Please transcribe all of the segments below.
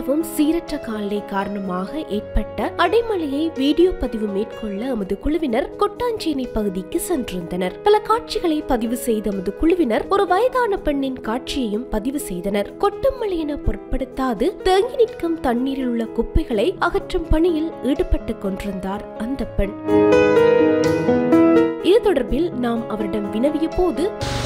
நிலவும் சீரற்ற காலை காரணமாக ஏற்பட்ட அடைமழையை வீடியோ பதிவு மேற்கொள்ள எமது குழுவினர் கொட்டாஞ்சேனை பகுதிக்கு சென்றிருந்தனர் பல காட்சிகளை பதிவு செய்த எமது குழுவினர் ஒரு வயதான பெண்ணின் காட்சியையும் பதிவு செய்தனர் கொட்டும் மழை என பொருட்படுத்தாது தேங்கி நிற்கும் தண்ணீரில் உள்ள குப்பைகளை அகற்றும் பணியில் ஈடுபட்டுக் கொண்டிருந்தார் அந்த பெண் இது தொடர்பில் நாம் அவரிடம் வினவிய போது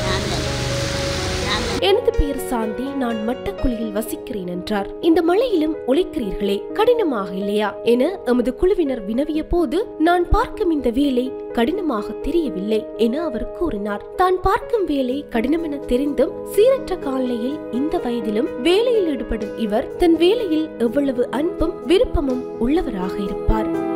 எனது பெயர் சாந்தி நான் மட்டக்குழியில் வசிக்கிறேன் என்றார் இந்த மழையிலும் உழைக்கிறீர்களே கடினமாக இல்லையா என எமது குழுவினர் வினவிய போது நான் பார்க்கும் இந்த வேலை கடினமாக தெரியவில்லை என அவர் கூறினார் தான் பார்க்கும் வேலை கடினம் என தெரிந்தும் சீரற்ற காலையில் இந்த வயதிலும் வேலையில் ஈடுபடும் இவர் தன் வேலையில் எவ்வளவு அன்பும் விருப்பமும் உள்ளவராக இருப்பார்